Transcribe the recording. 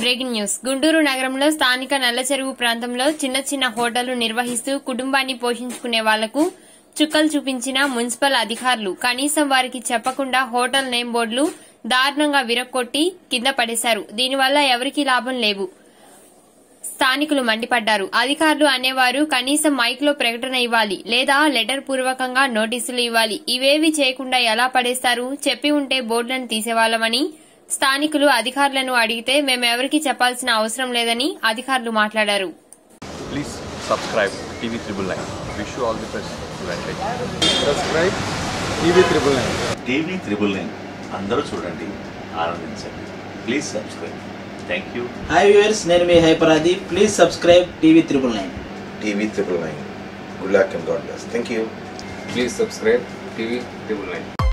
Breaking news Guntur నగరంలో స్థానిక నల్లచెరువు ప్రాంతంలో చిన్న చిన్న హోటళ్లు నిర్వహిస్తూ కుటుంబాన్ని పోషించుకునే వాళ్లకు చుక్కలు చూపించిన మున్సిపల్ అధికారులు కనీసం వారికి చెప్పకుండా హోటల్ నేమ్ బోర్డులు దారుణంగా విరక్కొట్టి కింద పడేశారు దీనివల్ల ఎవరికీ లాభం లేవు స్థానికులు మండిపడ్డారు అధికారులు అనేవారు కనీసం మైక్ లో ప్రకటన ఇవ్వాలి లేదా లెటర్ పూర్వకంగా నోటీసులు ఇవ్వాలి ఇవేవి చేయకుండా ఎలా పడేస్తారు చెప్పి ఉంటే బోర్డులను తీసేవాళ్లమని స్థానికులు అధికారులను అడిగితే మేమెవరికీ చెప్పాల్సిన అవసరం లేదని అధికారులు మాట్లాడారు Please subscribe TV Triple Nine. Wish you all the best. Advantage. Subscribe TV triple nine TV triple nine అందరూ చూడండి ఆనందించండి please subscribe thank you hi viewers నేను మీ హైపరాది please subscribe TV triple nine TV triple nine. Good luck and God bless. Thank you. Please subscribe TV triple nine